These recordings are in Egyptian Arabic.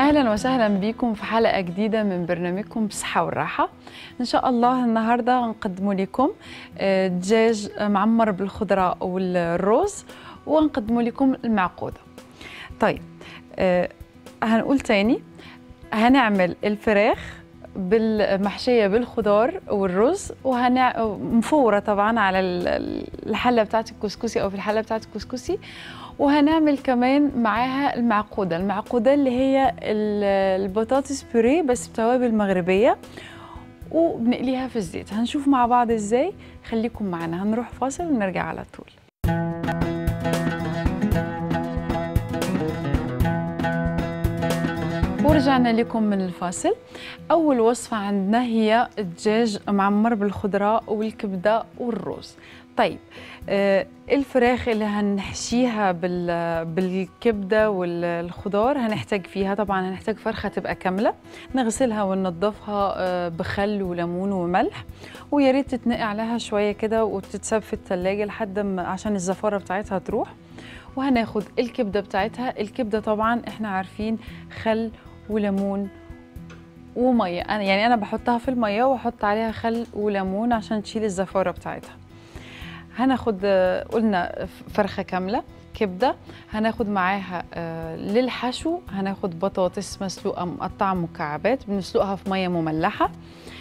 اهلا وسهلا بكم في حلقه جديده من برنامجكم بصحه والراحه ان شاء الله النهارده هنقدم لكم آه، دجاج معمر بالخضره والرز وهنقدم لكم المعقوده طيب آه، هنقول تاني هنعمل الفراخ بالمحشيه بالخضار والرز وهنع مفوره طبعا على ال- الحله بتاعت الكسكسي او في الحله بتاعت الكسكسي وهنعمل كمان معاها المعقوده المعقوده اللي هي ال- البطاطس بوريه بس بتوابل مغربيه وبنقليها في الزيت هنشوف مع بعض ازاي خليكم معنا هنروح فاصل ونرجع على طول ورجعنا لكم من الفاصل أول وصفة عندنا هي الدجاج معمر بالخضرة والكبدة والرز طيب آه الفراخ اللي هنحشيها بال- بالكبدة والخضار هنحتاج فيها طبعا هنحتاج فرخة تبقى كاملة نغسلها وننضفها آه بخل وليمون وملح ويا ريت تتنقع عليها شوية كده وتتساب في التلاجة لحد ما عشان الزفارة بتاعتها تروح وهناخد الكبدة بتاعتها الكبدة طبعا احنا عارفين خل وليمون وميه انا يعني انا بحطها في الميه واحط عليها خل وليمون عشان تشيل الزفاره بتاعتها هناخد آه، قلنا فرخه كامله كبده هناخد معاها آه، للحشو هناخد بطاطس مسلوقه مقطعه مكعبات بنسلقها في ميه مملحه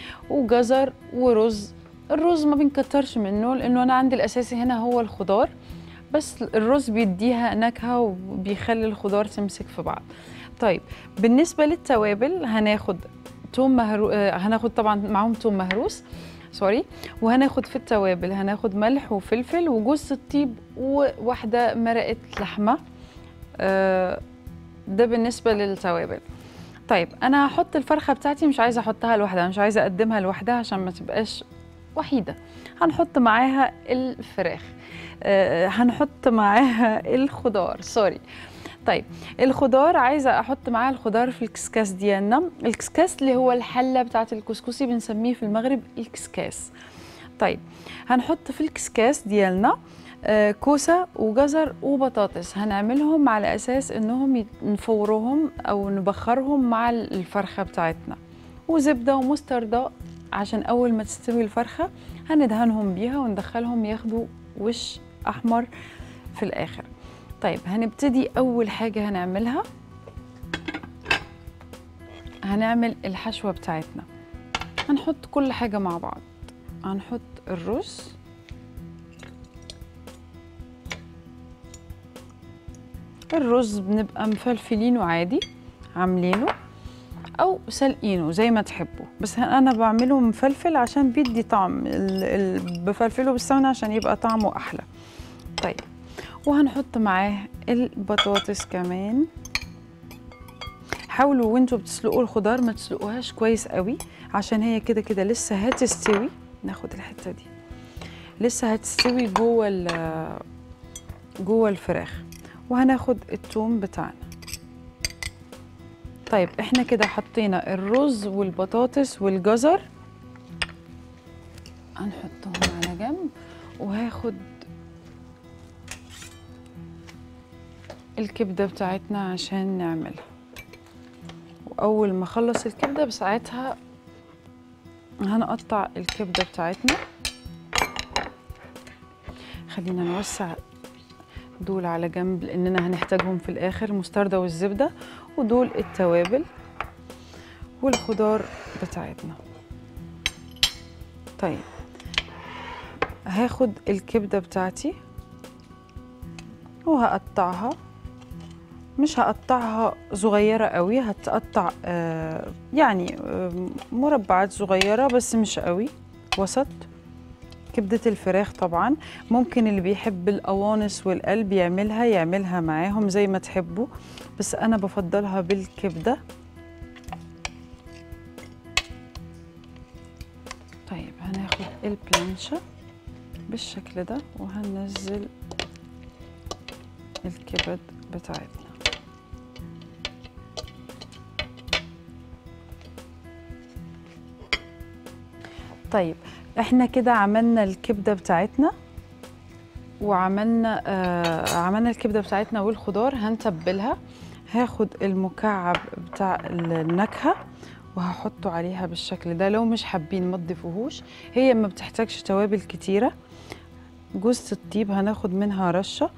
وجزر ورز الرز ما بنكترش منه لانه انا عندي الاساسي هنا هو الخضار بس الرز بيديها نكهه وبيخلي الخضار تمسك في بعض طيب بالنسبه للتوابل هناخد توم مهرو... آه، هناخد طبعا معاهم توم مهروس سوري وهناخد في التوابل هناخد ملح وفلفل وجوز الطيب وواحده مرقه لحمه آه، ده بالنسبه للتوابل طيب انا هحط الفرخه بتاعتي مش عايزه احطها لوحدها مش عايزه اقدمها لوحدها عشان ما تبقاش وحيده هنحط معاها الفراخ آه، هنحط معاها الخضار سوري طيب الخضار عايزه احط معاها الخضار في الكسكاس ديالنا الكسكاس اللي هو الحله بتاعه الكسكسي بنسميه في المغرب الكسكاس طيب هنحط في الكسكاس ديالنا آه، كوسه وجزر وبطاطس هنعملهم على اساس انهم يت- نفورهم او نبخرهم مع الفرخه بتاعتنا وزبده ومستردة عشان اول ما تستوي الفرخه هندهنهم بيها وندخلهم ياخدوا وش احمر في الاخر طيب هنبتدي اول حاجه هنعملها هنعمل الحشوه بتاعتنا هنحط كل حاجه مع بعض هنحط الرز الرز بنبقى مفلفلينه عادي عاملينه او سلقينه زي ما تحبوا بس انا بعمله مفلفل عشان بيدي طعم ال- ال- بفلفله بالسمنه عشان يبقى طعمه احلى طيب وهنحط معاه البطاطس كمان حاولوا وانتوا بتسلقوا الخضار ما تسلقوهاش كويس قوي عشان هي كده كده لسه هتستوي ناخد الحته دي لسه هتستوي جوه ال- جوه الفراخ وهناخد التوم بتاعنا طيب احنا كده حطينا الرز والبطاطس والجزر هنحطهم على جنب وهاخد الكبده بتاعتنا عشان نعملها واول ما اخلص الكبده بساعتها هنقطع الكبده بتاعتنا خلينا نوسع دول على جنب لاننا هنحتاجهم في الاخر المستردة والزبده ودول التوابل والخضار بتاعتنا طيب هاخد الكبده بتاعتي وهقطعها مش هقطعها صغيرة قوي هتقطع آه يعني آه مربعات صغيرة بس مش قوي وسط كبدة الفراخ طبعا ممكن اللي بيحب القوانص والقلب يعملها يعملها معاهم زي ما تحبوا بس أنا بفضلها بالكبدة طيب هناخد البلانشة بالشكل ده وهننزل الكبد بتاعتنا طيب احنا كده عملنا الكبده بتاعتنا وعملنا آه عملنا الكبده بتاعتنا والخضار هنتبلها هاخد المكعب بتاع النكهه وهحطه عليها بالشكل ده لو مش حابين ما تضيفوهوش هي ما بتحتاجش توابل كتيره جوزة الطيب هناخد منها رشه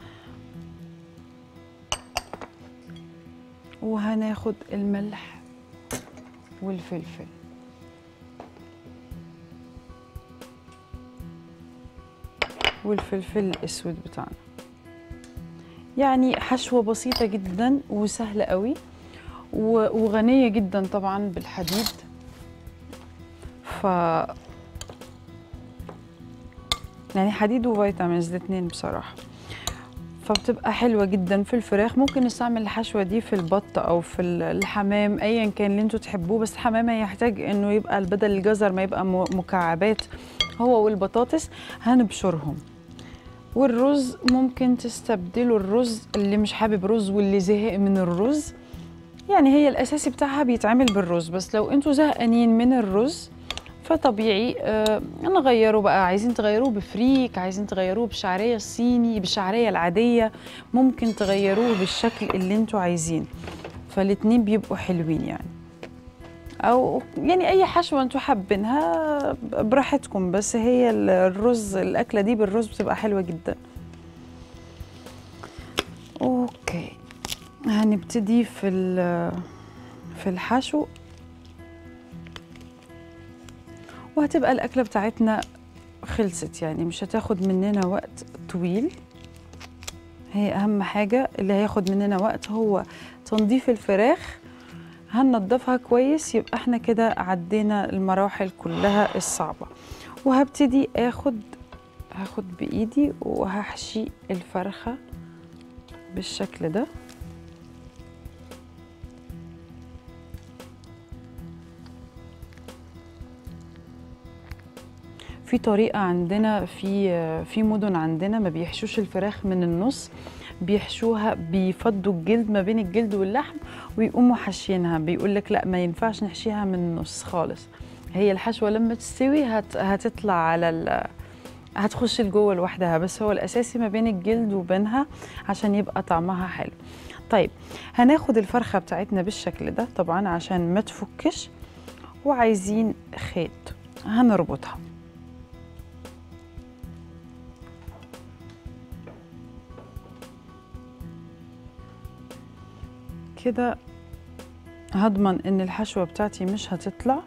وهناخد الملح والفلفل والفلفل الاسود بتاعنا يعني حشوه بسيطه جدا وسهله قوي و- وغنيه جدا طبعا بالحديد ف يعني حديد وفيتامينز الاثنين بصراحه فبتبقى حلوه جدا في الفراخ ممكن نستعمل الحشوه دي في البط او في ال- الحمام ايا كان اللي انتوا تحبوه بس الحمام هيحتاج انه يبقى بدل الجزر ما يبقى م- مكعبات هو والبطاطس هنبشرهم والرز ممكن تستبدلوا الرز اللي مش حابب رز واللي زهق من الرز يعني هي الاساسي بتاعها بيتعمل بالرز بس لو انتوا زهقانين من الرز فطبيعي آه نغيره بقى عايزين تغيروه بفريك عايزين تغيروه بشعريه الصيني بالشعريه العاديه ممكن تغيروه بالشكل اللي انتوا عايزين فالاتنين بيبقوا حلوين يعني او يعني اي حشوه انتوا حابينها براحتكم بس هي الرز الاكله دي بالرز بتبقى حلوه جدا اوكي هنبتدي في ال- في الحشو وهتبقى الأكلة بتاعتنا خلصت يعني مش هتاخد مننا وقت طويل هي أهم حاجة اللي هياخد مننا وقت هو تنظيف الفراخ هننضفها كويس يبقى احنا كده عدينا المراحل كلها الصعبة وهبتدي اخد هاخد بإيدي وهحشي الفرخة بالشكل ده في طريقة عندنا في في مدن عندنا ما بيحشوش الفراخ من النص بيحشوها بيفضوا الجلد ما بين الجلد واللحم ويقوموا حاشينها بيقول لك لا ما ينفعش نحشيها من النص خالص هي الحشوة لما تستوي هت هتطلع على ال هتخش لجوه لوحدها بس هو الاساسي ما بين الجلد وبينها عشان يبقى طعمها حلو طيب هناخد الفرخة بتاعتنا بالشكل ده طبعا عشان ما تفكش وعايزين خيط هنربطها كده هضمن ان الحشوة بتاعتي مش هتطلع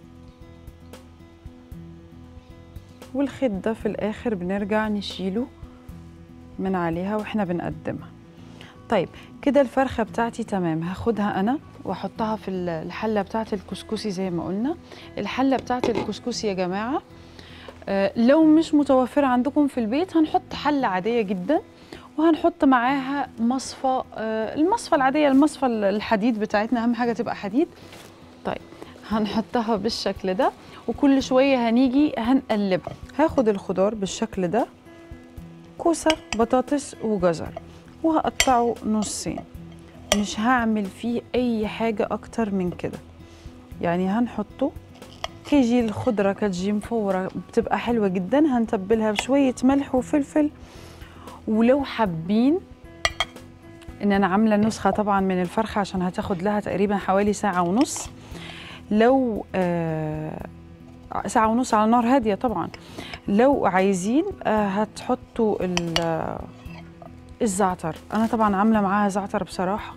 والخيط ده في الاخر بنرجع نشيله من عليها واحنا بنقدمها طيب كده الفرخة بتاعتي تمام هاخدها انا واحطها في الحلة بتاعت الكسكسي زي ما قلنا الحلة بتاعت الكسكسي يا جماعة آه، لو مش متوفرة عندكم في البيت هنحط حلة عادية جدا وهنحط معاها مصفى آه، المصفى العادية المصفى الحديد بتاعتنا أهم حاجة تبقى حديد طيب هنحطها بالشكل ده وكل شوية هنيجي هنقلبها هاخد الخضار بالشكل ده كوسة بطاطس وجزر وهقطعه نصين مش هعمل فيه أي حاجة أكتر من كده يعني هنحطه كيجي الخضرة كتجي مفورة بتبقى حلوة جدا هنتبلها بشوية ملح وفلفل ولو حابين ان انا عامله نسخه طبعا من الفرخه عشان هتاخد لها تقريبا حوالي ساعه ونص لو آه ساعه ونص على نار هاديه طبعا لو عايزين آه هتحطوا ال- آه، الزعتر انا طبعا عامله معاها زعتر بصراحه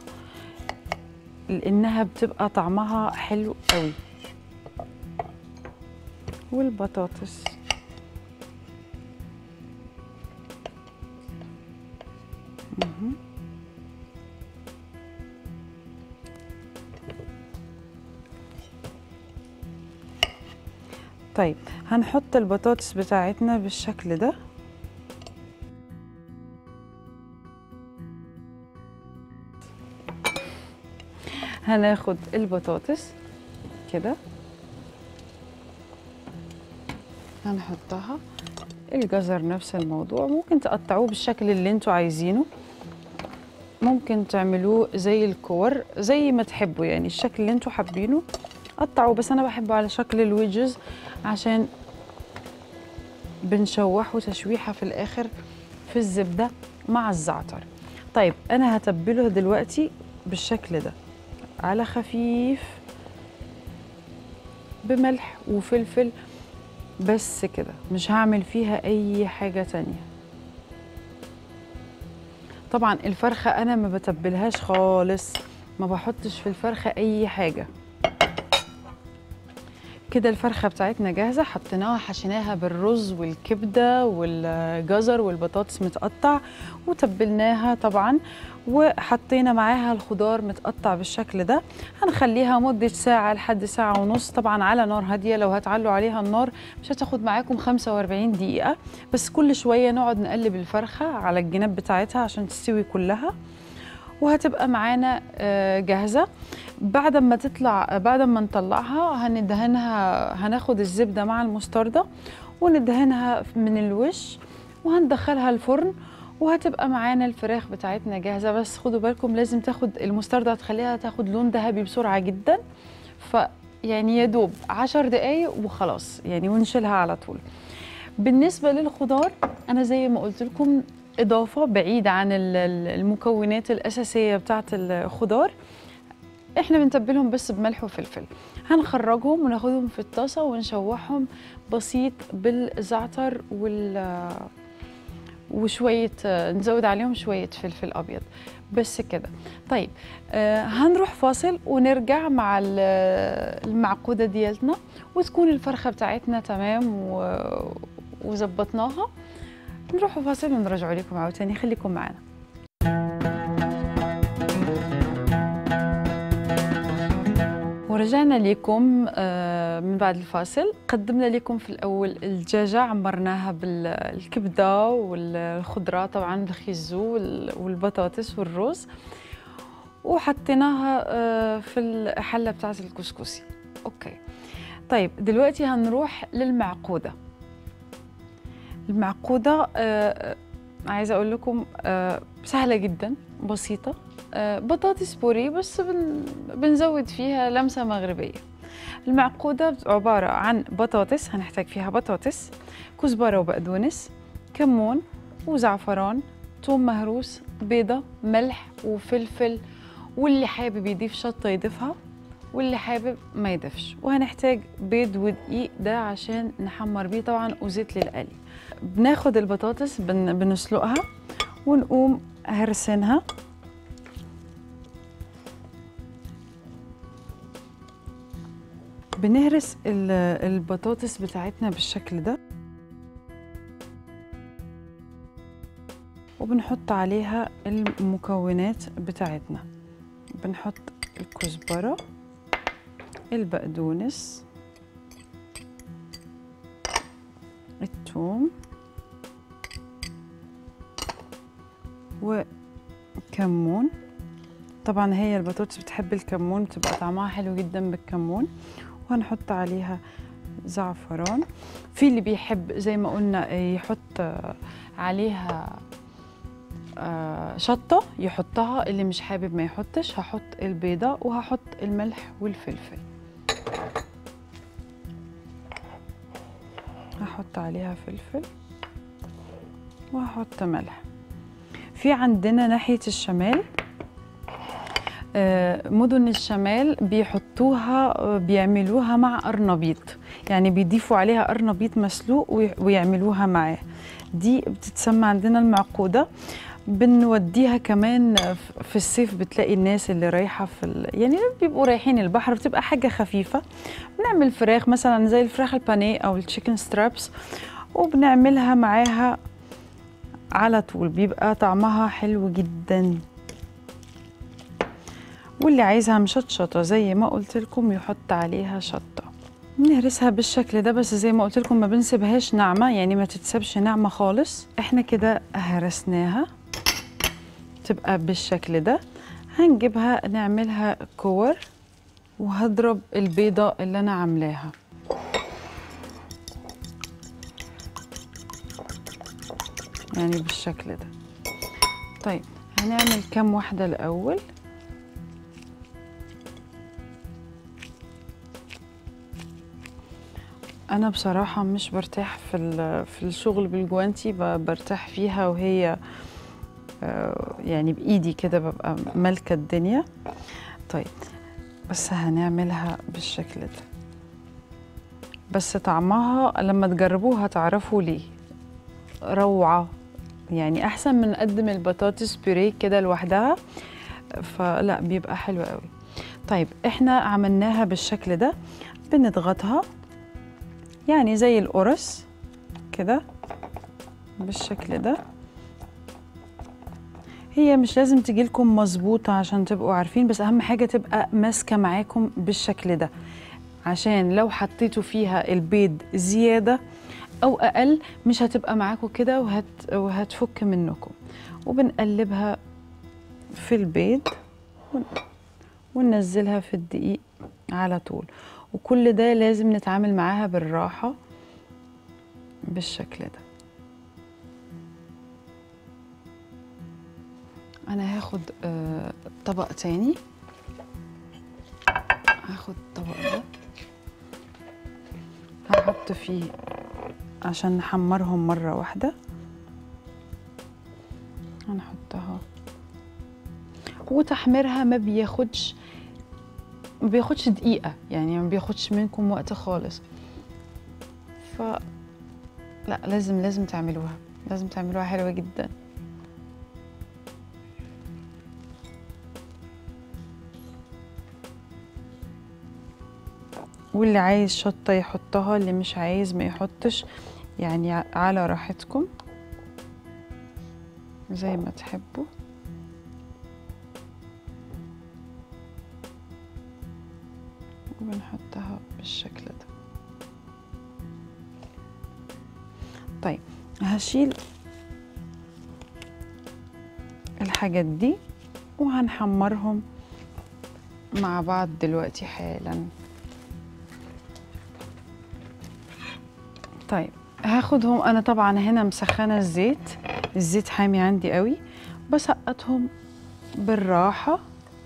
لانها بتبقى طعمها حلو قوي والبطاطس مهم. طيب هنحط البطاطس بتاعتنا بالشكل ده هناخد البطاطس كده هنحطها الجزر نفس الموضوع ممكن تقطعوه بالشكل اللي انتوا عايزينه ممكن تعملوه زي الكور زي ما تحبوا يعني الشكل اللي انتوا حابينه قطعوه بس انا بحبه على شكل الويدجز عشان بنشوحه تشويحه في الاخر في الزبده مع الزعتر طيب انا هتبله دلوقتي بالشكل ده على خفيف بملح وفلفل بس كده مش هعمل فيها اي حاجة تانية طبعا الفرخة انا ما بتبلهاش خالص ما بحطش في الفرخة اي حاجة كده الفرخة بتاعتنا جاهزة حطيناها حشيناها بالرز والكبدة والجزر والبطاطس متقطع وتبلناها طبعا وحطينا معاها الخضار متقطع بالشكل ده هنخليها مدة ساعة لحد ساعة ونص طبعا على نار هادية لو هتعلوا عليها النار مش هتاخد معاكم 45 دقيقة بس كل شوية نقعد نقلب الفرخة على الجناب بتاعتها عشان تستوي كلها وهتبقى معانا آه، جاهزة بعد ما تطلع بعد ما نطلعها هندهنها هناخد الزبدة مع المستردة وندهنها من الوش وهندخلها الفرن وهتبقى معانا الفراخ بتاعتنا جاهزة بس خدوا بالكم لازم تاخد المستردة هتخليها تاخد لون ذهبي بسرعة جدا ف يعني يا دوب عشر دقايق وخلاص يعني ونشيلها على طول بالنسبة للخضار أنا زي ما قلت لكم إضافة بعيدة عن ال- ال- المكونات الأساسية بتاعة الخضار احنا بنتبلهم بس بملح وفلفل هنخرجهم وناخدهم في الطاسة ونشوحهم بسيط بالزعتر وال وشوية نزود عليهم شوية فلفل أبيض بس كده طيب آه هنروح فاصل ونرجع مع ال- المعقودة ديالتنا وتكون الفرخة بتاعتنا تمام و- وظبطناها نروح فاصل ونرجع لكم عاود تاني خليكم معنا ورجعنا لكم آه، من بعد الفاصل قدمنا لكم في الأول الدجاجة عمرناها بالكبدة والخضرة طبعا الخيزو وال- والبطاطس والرز وحطيناها آه، في الحلة بتاعت الكسكسي أوكي طيب دلوقتي هنروح للمعقودة المعقودة آه، عايزة أقول لكم آه، سهلة جدا بسيطة آه، بطاطس بوري بس بن بنزود فيها لمسة مغربية المعقودة عبارة عن بطاطس هنحتاج فيها بطاطس كزبرة وبقدونس كمون وزعفران ثوم مهروس بيضة ملح وفلفل واللي حابب يضيف شطة يضيفها واللي حابب ما يضيفش وهنحتاج بيض ودقيق ده عشان نحمر بيه طبعا وزيت للقلي بناخد البطاطس بن بنسلقها ونقوم هرسينها بنهرس ال- البطاطس بتاعتنا بالشكل ده وبنحط عليها المكونات بتاعتنا بنحط الكزبرة البقدونس الثوم وكمون طبعا هي البطاطس بتحب الكمون بتبقى طعمها حلو جدا بالكمون وهنحط عليها زعفران في اللي بيحب زي ما قلنا يحط آه، عليها آه، شطة يحطها اللي مش حابب ما يحطش هحط البيضة وهحط الملح والفلفل هحط عليها فلفل وهحط ملح في عندنا ناحية الشمال آه، مدن الشمال بيحطوها آه، بيعملوها مع قرنبيط يعني بيضيفوا عليها قرنبيط مسلوق وي- ويعملوها معاه دي بتتسمى عندنا المعقودة بنوديها كمان ف- في الصيف بتلاقي الناس اللي رايحة في ال... يعني بيبقوا رايحين البحر بتبقى حاجة خفيفة بنعمل فراخ مثلا زي الفراخ البانيه أو التشيكن سترابس وبنعملها معاها على طول بيبقى طعمها حلو جدا واللي عايزها مشطشطة زي ما قلت لكم يحط عليها شطة نهرسها بالشكل ده بس زي ما قلت لكم ما بنسيبهاش ناعمة يعني ما تتسبش ناعمة خالص احنا كده هرسناها تبقى بالشكل ده هنجيبها نعملها كور وهضرب البيضة اللي أنا عاملاها يعني بالشكل ده طيب هنعمل كام واحدة الأول أنا بصراحة مش برتاح في ال- في الشغل بالجوانتي ب- برتاح فيها وهي آه، يعني بايدي كده ببقى مالكه الدنيا طيب بس هنعملها بالشكل ده بس طعمها لما تجربوها تعرفوا ليه روعه يعني احسن من نقدم البطاطس بيوريه كده لوحدها فلا بيبقى حلو قوي طيب احنا عملناها بالشكل ده بنضغطها يعني زي القرص كده بالشكل ده هي مش لازم تجي لكم مظبوطه عشان تبقوا عارفين بس اهم حاجه تبقى ماسكه معاكم بالشكل ده عشان لو حطيتوا فيها البيض زياده او اقل مش هتبقى معاكم كده وهت وهتفك منكم وبنقلبها في البيض ون- وننزلها في الدقيق على طول وكل ده لازم نتعامل معاها بالراحه بالشكل ده انا هاخد آه، طبق تاني هاخد الطبق ده هحط فيه عشان نحمرهم مرة واحدة هنحطها وتحميرها ما بياخدش ما بياخدش دقيقة يعني ما بياخدش منكم وقت خالص ف لا لازم لازم تعملوها لازم تعملوها حلوة جدا واللي عايز شطة يحطها اللي مش عايز ما يحطش يعني ع- على راحتكم زي ما تحبوا وبنحطها بالشكل ده طيب هشيل الحاجات دي وهنحمرهم مع بعض دلوقتي حالا طيب هاخدهم انا طبعا هنا مسخنه الزيت الزيت حامي عندي قوي بسقطهم بالراحه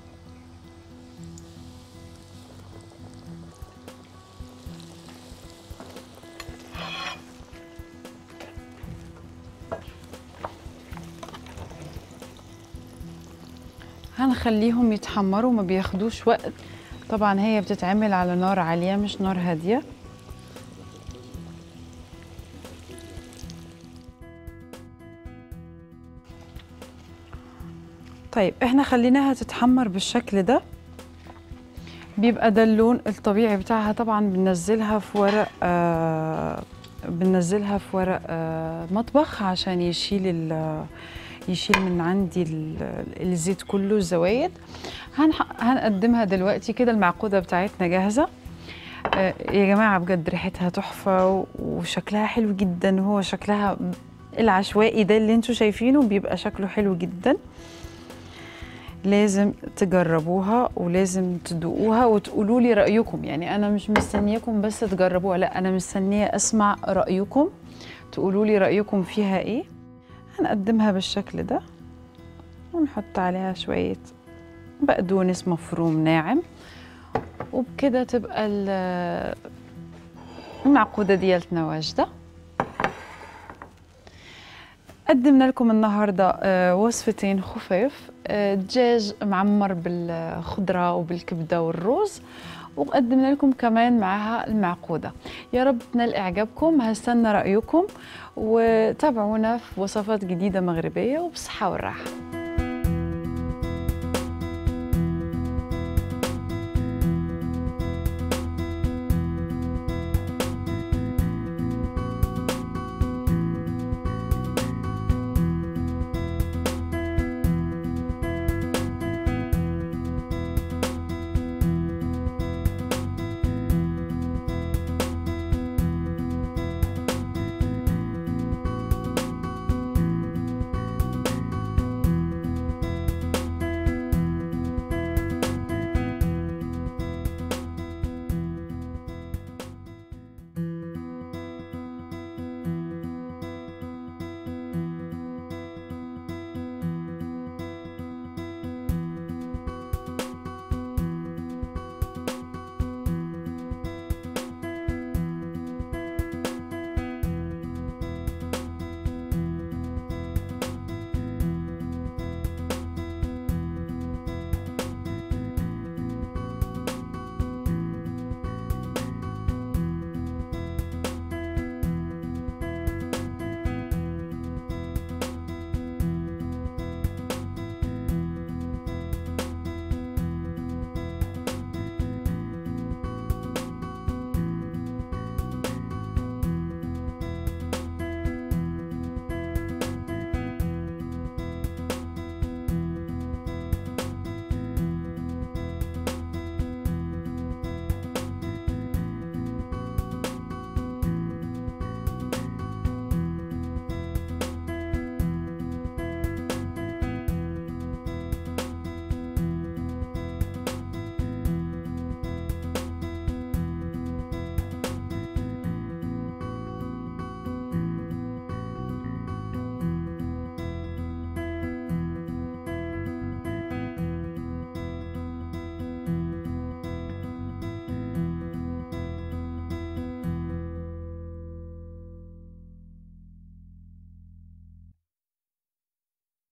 هنخليهم يتحمروا ما بياخدوش وقت طبعا هي بتتعمل على نار عاليه مش نار هاديه طيب احنا خليناها تتحمر بالشكل ده بيبقى ده اللون الطبيعي بتاعها طبعا بننزلها في ورق آه بننزلها في ورق آه مطبخ عشان يشيل ال- يشيل من عندي ال- الزيت كله الزوايد هنح- هنقدمها دلوقتي كده المعقودة بتاعتنا جاهزة آه يا جماعة بجد ريحتها تحفة و- وشكلها حلو جدا وهو شكلها العشوائي ده اللي انتوا شايفينه بيبقى شكله حلو جدا لازم تجربوها ولازم تدوقوها وتقولوا لي رأيكم يعني أنا مش مستنياكم بس تجربوها لا أنا مستنية أسمع رأيكم تقولوا لي رأيكم فيها إيه هنقدمها بالشكل ده ونحط عليها شوية بقدونس مفروم ناعم وبكده تبقى ال- المعقودة ديالتنا واجدة قدمنا لكم النهاردة آه، وصفتين خفاف آه، دجاج معمر بالخضرة وبالكبدة والرز وقدمنا لكم كمان معها المعقودة يا رب تنال إعجابكم هستنى رأيكم وتابعونا في وصفات جديدة مغربية وبصحة والراحة